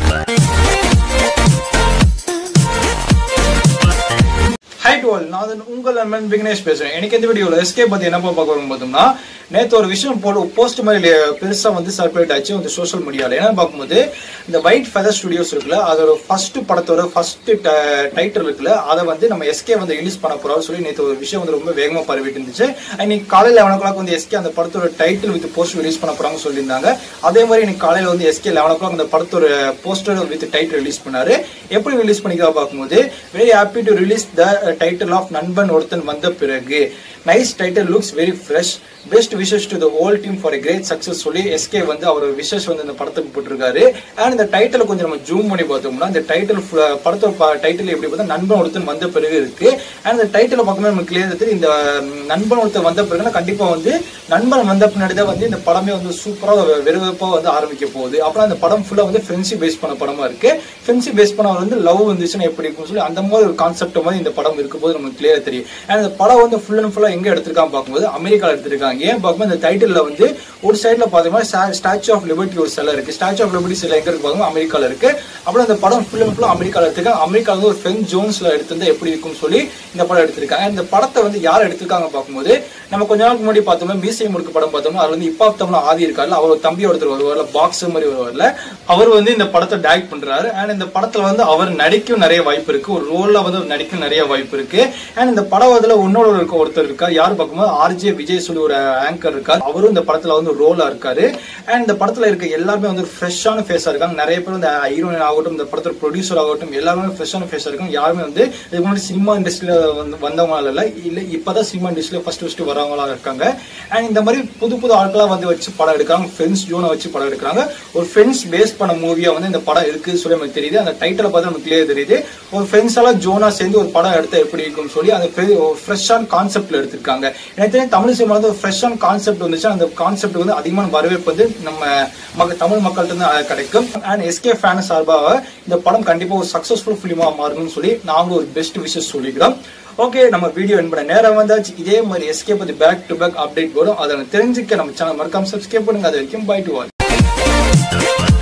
high to all நான் வந்து உங்கள் நண்பன் விக்னேஷ் பேசுறேன் எனக்கு இந்த வீடியோல எஸ்கே பத்தி என்ன பார்க்க வரும் பார்த்தோம்னா நேத்து ஒரு விஷயம் போட்டு போஸ்ட் மாதிரி பெருசா வந்து சர்க்குலேட் ஆச்சு வந்து சோஷியல் மீடியால என்னன்னு பார்க்கும்போது இந்த ஒயிட் ஃபெதர் ஸ்டுடியோஸ் இருக்குல்ல அதோட ஃபர்ஸ்ட் படத்தோட ஃபர்ஸ்ட் டைட்டில் இருக்குல்ல அதை வந்து நம்ம எஸ்கே வந்து ரிலீஸ் பண்ண போறோம் சொல்லி நேத்து ஒரு விஷயம் வந்து ரொம்ப வேகமா பரவிட்டு இருந்துச்சு இன்னைக்கு காலையில லெவன் ஓ கிளாக் வந்து எஸ்கே அந்த படத்தோட டைட்டில் வித் போஸ்ட் ரிலீஸ் பண்ண போறாங்க சொல்லியிருந்தாங்க அதே மாதிரி இன்னைக்கு காலையில வந்து எஸ்கே லெவன் ஓ கிளாக் அந்த படத்தோட போஸ்டர் வித் டைட்டில் ரிலீஸ் பண்ணாரு எப்படி ரிலீஸ் பண்ணிக்கிறா பார்க்கும்போது very happy to release the title of நண்பன் ஒருத்தன் வந்த பிறகு nice title looks very fresh best wishes to the whole team for great success சொல்லி எஸ்கே வந்து அவர் விஷஸ் வந்து இந்த படத்துக்கு போட்டிருக்காரு அண்ட் இந்த டைட்டில் கொஞ்சம் நம்ம ஜூம் பண்ணி பார்த்தோம்னா இந்த டைட்டில் படத்தோட டைட்டில் எப்படி பார்த்தா நண்பன் ஒருத்தன் வந்த பிறகு இருக்கு அண்ட் இந்த டைட்டில் பார்க்கும்போது நமக்கு கிளியர் தெரியுது இந்த ம், நண்பன் ஒருத்தன் வந்த பிறகு கண்டிப்பா வந்து நண்பன் வந்த பின்னாடி தான் வந்து இந்த படமே வந்து சூப்பரா வெறுவெப்பா வந்து ஆரம்பிக்க போகுது அப்புறம் அந்த படம் ஃபுல்லா வந்து ஃப்ரெண்ட்ஷிப் பேஸ் பண்ண படமா இருக்கு ஃப்ரெண்ட்ஷிப் பேஸ் பண்ண வந்து லவ் வந்துச்சுன்னா எப்படி இருக்கும்னு சொல்லி அந்த மாதிரி ஒரு கான்செப்ட் மாதிரி இந்த படம் இருக்கும் போது நமக்கு கிளியர் தெரியும் அண்ட் இந்த படம் வந்து ஃபுல் அண்ட் ஃபுல்லா எங்க எடுத்திருக்காங்க பார்க்கும்போது அமெரிக்கால எடுத்திருக்காங்க ஏன் பார்க்கும்போது இந்த டைட்டில்ல வந்து ஒரு சைடுல பாத்தீங்கன்னா ஸ்டாச்சு ஆஃப் லிபர்ட்டி ஒரு சிலை இருக்கு ஸ்டாச்சு ஆஃப் லிபர்ட்டி சிலை எங்க இருக்கு பார்க்கும்போது அமெரிக்கால இருக்கு அப்புறம் இந்த படம் ஃபுல் அண்ட் ஃபுல்லா அமெரிக்கால எடுத்திருக்காங்க அமெரிக்கால வந்து ஒரு ஃபென் ஜோன்ஸ்ல எடுத்திருந்தா எப்படி இருக்கும்னு சொல்லி இந்த படம் எடுத்திருக்காங்க இந்த படத்தை வந்து யார் எடுத்திருக்காங்க பார்க்கும்போது நம்ம கொஞ்ச நாளுக்கு முன்னாடி பார்த்தோம்னா மீசை முறுக்கு படம் பார்த்தோம்னா அதுல வந்து இப்போ தமிழ் ஆதி இருக்காருல்ல அவர் தம்பி ஒருத்தர் வருவார்ல பாக்ஸ் மாதிரி வருவார்ல அவர் வந்து இந்த படத்தை டைரக்ட் பண்றாரு அண்ட் இந்த படத்துல வந்து அவர் நடிக்கும் நிறைய வாய்ப்பு இருக்கு ஒரு ரோல்ல வந்து அவர் நடிக்க நிறைய வாய்ப்பு இருக்கு அண்ட் இந்த படம் அதுல இன்னொரு இருக்க ஒருத்தர் இருக்கார் யாரு பார்க்கும்போது ஆர்ஜே விஜய் சொல்லி ஒரு ஆங்கர் இருக்கார் அவரும் இந்த படத்துல வந்து ரோலா இருக்காரு அண்ட் இந்த படத்துல இருக்க எல்லாருமே வந்து ஃப்ரெஷ்ஷான ஃபேஸா இருக்காங்க நிறைய பேர் இந்த ஹீரோயின் ஆகட்டும் இந்த படத்தோட ப்ரொடியூசர் ஆகட்டும் எல்லாருமே ஃப்ரெஷ்ஷான ஃபேஸா இருக்காங்க யாருமே வந்து இதுக்கு முன்னாடி சினிமா இண்டஸ்ட்ரியில வந்து வந்தவங்களா இல்ல இல்ல இப்பதான் சினிமா இண்டஸ்ட்ரியில ஃபர்ஸ்ட் ஃபர்ஸ்ட் வரவங்களா இருக்காங்க அண்ட் இந்த மாதிரி புது புது ஆட்களா வந்து வச்சு படம் எடுக்கிறாங்க ஃப்ரெண்ட்ஸ் ஜோனை வச்சு படம் எடுக்கிறாங்க ஒரு ஃப்ரெண்ட்ஸ் பேஸ் பண்ண மூவியா வந்து இந்த படம் இருக்கு சொல்லி நமக்கு தெரியுது அந்த டைட்டில பார்த்து நமக்கு கிளியர் தெரியுது ஒரு ஃப்ரெண்ட்ஸ் எல்லாம் ஜோனா சேர்ந்து ஒரு படம் எடுத்தா எப்படி இருக்கும்னு சொல்லி அந்த ஃப்ரெஷ்ஷான கான்செப்ட்ல எடுத்திருக்காங்க எனக்கு தெரியும் தமிழ் சினிமா வந்து ஒரு ஃப்ரெஷ்ஷான கான்செப்ட் வந்துச்சு அந்த கான்செப்ட் வந்து அதிகமான வரவேற்பு வந்து நம்ம மக்க- தமிழ் மக்கள்கிட்ட இருந்து அஹ், கிடைக்கும் அண்ட் எஸ்கே ஃபேன் சார்பாக இந்த படம் கண்டிப்பா ஒரு சக்சஸ்ஃபுல் ஃபிலிமா மாறணும்னு சொல்லி நாங்களும் ஒரு பெஸ்ட் விஷஸ் சொல்லிக்கிறோம் ஓகே நம்ம வீடியோ என்பட நேரம் வந்தாச்சு இதே மாதிரி எஸ்கே பத்தி பேக் டு பேக் அப்டேட் வரும் அதை தெரிஞ்சுக்க நம்ம சேனல் மறக்காம சப்ஸ்கிரைப் பண்ணுங்க அது வரைக்கும் பை டு ஆல்